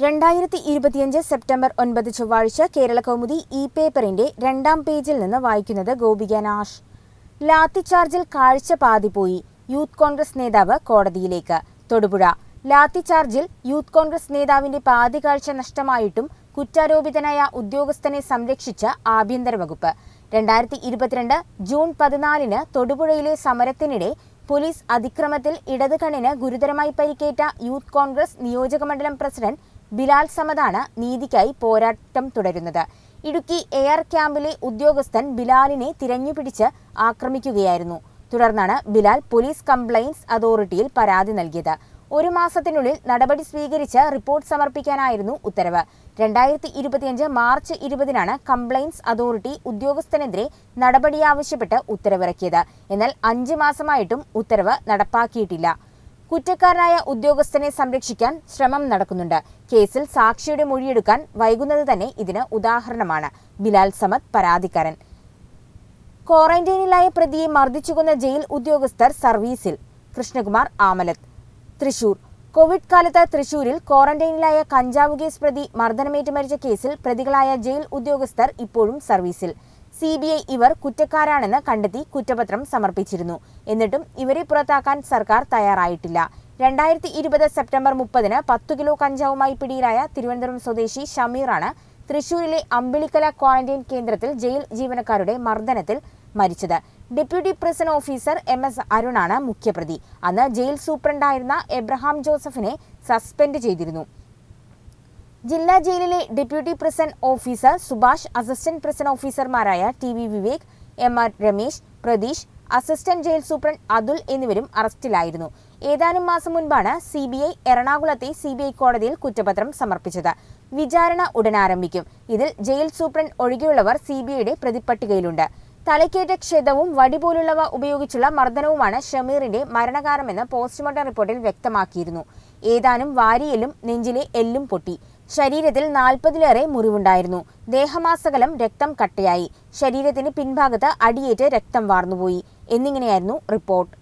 രണ്ടായിരത്തി ഇരുപത്തിയഞ്ച് സെപ്റ്റംബർ ഒൻപത് ചൊവ്വാഴ്ച കേരള കൗമുദി ഇ പേപ്പറിന്റെ രണ്ടാം പേജിൽ നിന്ന് വായിക്കുന്നത് ഗോപിക നാഷ് ലാത്തിച്ചാർജിൽ കാഴ്ച പാതിപോയി യൂത്ത് കോൺഗ്രസ് നേതാവ് കോടതിയിലേക്ക് തൊടുപുഴ ലാത്തിച്ചാർജിൽ യൂത്ത് കോൺഗ്രസ് നേതാവിന്റെ പാതി കാഴ്ച നഷ്ടമായിട്ടും കുറ്റാരോപിതനായ ഉദ്യോഗസ്ഥനെ സംരക്ഷിച്ച ആഭ്യന്തര വകുപ്പ് രണ്ടായിരത്തി ഇരുപത്തിരണ്ട് ജൂൺ പതിനാലിന് തൊടുപുഴയിലെ സമരത്തിനിടെ പോലീസ് അതിക്രമത്തിൽ ഇടത് കണ്ണിന് ഗുരുതരമായി പരിക്കേറ്റ യൂത്ത് കോൺഗ്രസ് നിയോജകമണ്ഡലം പ്രസിഡന്റ് ബിലാൽ സമദാണ് നീതിക്കായി പോരാട്ടം തുടരുന്നത് ഇടുക്കി എയർ ക്യാമ്പിലെ ഉദ്യോഗസ്ഥൻ ബിലാലിനെ തിരഞ്ഞുപിടിച്ച് ആക്രമിക്കുകയായിരുന്നു തുടർന്നാണ് ബിലാൽ പോലീസ് കംപ്ലയിന്റ്സ് അതോറിറ്റിയിൽ പരാതി നൽകിയത് ഒരു മാസത്തിനുള്ളിൽ നടപടി സ്വീകരിച്ച് റിപ്പോർട്ട് സമർപ്പിക്കാനായിരുന്നു ഉത്തരവ് രണ്ടായിരത്തി ഇരുപത്തിയഞ്ച് മാർച്ച് ഇരുപതിനാണ് കംപ്ലയിന്റ്സ് അതോറിറ്റി ഉദ്യോഗസ്ഥനെതിരെ നടപടി ആവശ്യപ്പെട്ട് ഉത്തരവിറക്കിയത് എന്നാൽ അഞ്ച് മാസമായിട്ടും ഉത്തരവ് നടപ്പാക്കിയിട്ടില്ല കുറ്റക്കാരനായ ഉദ്യോഗസ്ഥനെ സംരക്ഷിക്കാൻ ശ്രമം നടക്കുന്നുണ്ട് കേസിൽ സാക്ഷിയുടെ മൊഴിയെടുക്കാൻ വൈകുന്നത് തന്നെ ഇതിന് ഉദാഹരണമാണ് ബിലാൽ സമദ് പരാതിക്കാരൻ ക്വാറന്റൈനിലായ പ്രതിയെ മർദ്ദിച്ചുകൊന്ന ജയിൽ ഉദ്യോഗസ്ഥർ സർവീസിൽ കൃഷ്ണകുമാർ ആമലത്ത് തൃശൂർ കോവിഡ് കാലത്ത് തൃശൂരിൽ ക്വാറന്റൈനിലായ കഞ്ചാവ് കേസ് പ്രതി മർദ്ദനമേറ്റ് മരിച്ച കേസിൽ പ്രതികളായ ജയിൽ ഉദ്യോഗസ്ഥർ ഇപ്പോഴും സർവീസിൽ സി ബി ഐ ഇവർ കുറ്റക്കാരാണെന്ന് കണ്ടെത്തി കുറ്റപത്രം സമർപ്പിച്ചിരുന്നു എന്നിട്ടും ഇവരെ പുറത്താക്കാൻ സർക്കാർ തയ്യാറായിട്ടില്ല രണ്ടായിരത്തി ഇരുപത് സെപ്റ്റംബർ മുപ്പതിന് പത്തു കിലോ കഞ്ചാവുമായി പിടിയിലായ തിരുവനന്തപുരം സ്വദേശി ഷമീറാണ് തൃശൂരിലെ അമ്പിളിക്കല ക്വാറന്റൈൻ കേന്ദ്രത്തിൽ ജയിൽ ജീവനക്കാരുടെ മർദ്ദനത്തിൽ മരിച്ചത് deputy prison officer M S അരുണാണ് മുഖ്യപ്രതി അന്ന് ജയിൽ സൂപ്രണ്ടായിരുന്ന എബ്രഹാം ജോസഫിനെ സസ്പെൻഡ് ചെയ്തിരുന്നു ജില്ലാ ജയിലിലെ deputy prison officer Subhash assistant prison ഓഫീസർമാരായ T V Vivek M R Ramesh Pratheesh assistant jail superintendent Athul എന്നിവരും അറസ്റ്റിലായിരുന്നു ഏതാനും മാസം മുൻപാണ് സി ബി ഐ എറണാകുളത്തെ സി ബി ഐ കോടതിയിൽ കുറ്റപത്രം സമർപ്പിച്ചത് വിചാരണ ഉടൻ ആരംഭിക്കും ഇതിൽ ജയിൽ സൂപ്രണ്ട് ഒഴികെയുള്ളവർ സി ബി ഐയുടെ പ്രതിപ്പട്ടികയിലുണ്ട് തലയ്ക്കേറ്റ ക്ഷതവും വടി പോലുള്ളവ ഉപയോഗിച്ചുള്ള മർദ്ദനവുമാണ് ഷമീറിന്റെ മരണകാരമെന്ന് പോസ്റ്റ്മോർട്ടം റിപ്പോർട്ടിൽ വ്യക്തമാക്കിയിരുന്നു ഏതാനും വാരിയെല്ലും നെഞ്ചിലെ എല്ലും പൊട്ടി ശരീരത്തിൽ നാൽപ്പതിലേറെ മുറിവുണ്ടായിരുന്നു ദേഹമാസകലം രക്തം കട്ടയായി ശരീരത്തിന് പിൻഭാഗത്ത് അടിയേറ്റ് രക്തം വാർന്നുപോയി എന്നിങ്ങനെയായിരുന്നു റിപ്പോർട്ട്